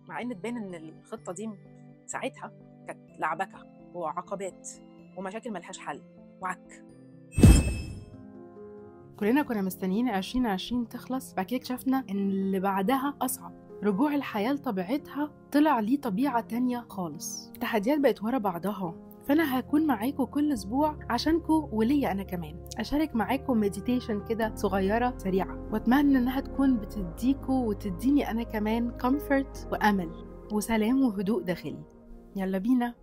مع ان تبان ان الخطه دي ساعتها كانت لعبكه وعقبات ومشاكل ملهاش حل وعك كلنا كنا مستنيين 2020 تخلص بعد كده اكتشفنا ان اللي بعدها اصعب رجوع الحياة لطبيعتها طلع ليه طبيعة تانية خالص التحديات بقت ورا بعضها فأنا هكون معاكم كل أسبوع عشانكم وليا أنا كمان أشارك معاكم مديتيشن كده صغيرة سريعة وأتمنى إنها تكون بتديكوا وتديني أنا كمان كومفورت وأمل وسلام وهدوء داخلي يلا بينا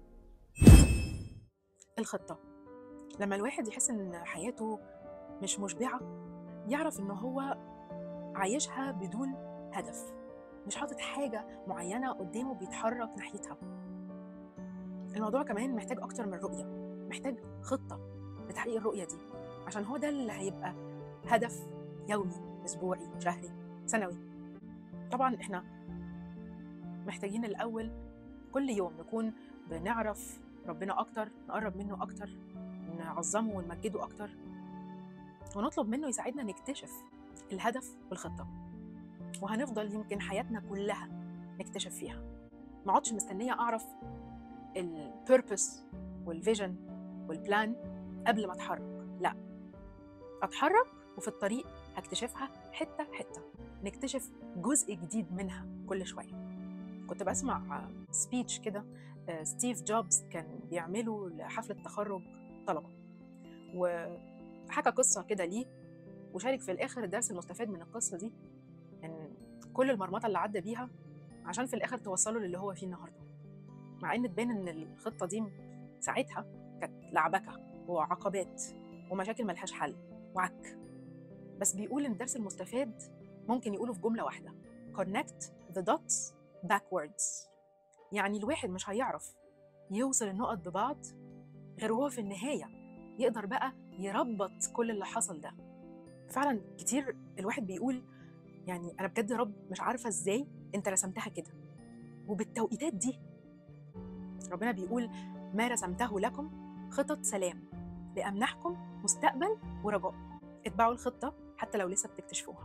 الخطه لما الواحد يحس ان حياته مش مشبعه يعرف ان هو عايشها بدون هدف مش حاطط حاجه معينه قدامه بيتحرك ناحيتها الموضوع كمان محتاج اكتر من رؤيه محتاج خطه لتحقيق الرؤيه دي عشان هو ده اللي هيبقى هدف يومي اسبوعي شهري سنوي طبعا احنا محتاجين الاول كل يوم نكون بنعرف ربنا اكتر نقرب منه اكتر نعظمه ونمجده اكتر ونطلب منه يساعدنا نكتشف الهدف والخطه وهنفضل يمكن حياتنا كلها نكتشف فيها ما اقعدش مستنيه اعرف البيربس والفيجن والبلان قبل ما اتحرك لا اتحرك وفي الطريق هكتشفها حته حته نكتشف جزء جديد منها كل شويه كنت بسمع سبيتش كده آه، ستيف جوبز كان بيعمله لحفله تخرج طلبه وحكى قصه كده ليه وشارك في الاخر الدرس المستفاد من القصه دي ان كل المرمطه اللي عدى بيها عشان في الاخر توصله للي هو فيه النهارده مع ان تبان ان الخطه دي ساعتها كانت لعبكه وعقبات ومشاكل ملهاش حل وعك بس بيقول ان الدرس المستفاد ممكن يقوله في جمله واحده connect the dots backwards يعني الواحد مش هيعرف يوصل النقط ببعض غير وهو في النهايه يقدر بقى يربط كل اللي حصل ده فعلا كتير الواحد بيقول يعني انا بجد يا رب مش عارفه ازاي انت رسمتها كده وبالتوقيتات دي ربنا بيقول ما رسمته لكم خطط سلام لامنحكم مستقبل ورجاء اتبعوا الخطه حتى لو لسه بتكتشفوها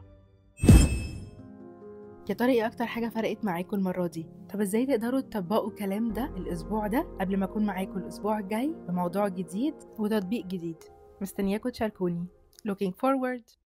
يا ترى ايه اكتر حاجه فرقت معاكم المره دي طب ازاي تقدروا تطبقوا الكلام ده الاسبوع ده قبل ما اكون معاكم الاسبوع الجاي بموضوع جديد وتطبيق جديد مستنياكم تشاركوني looking forward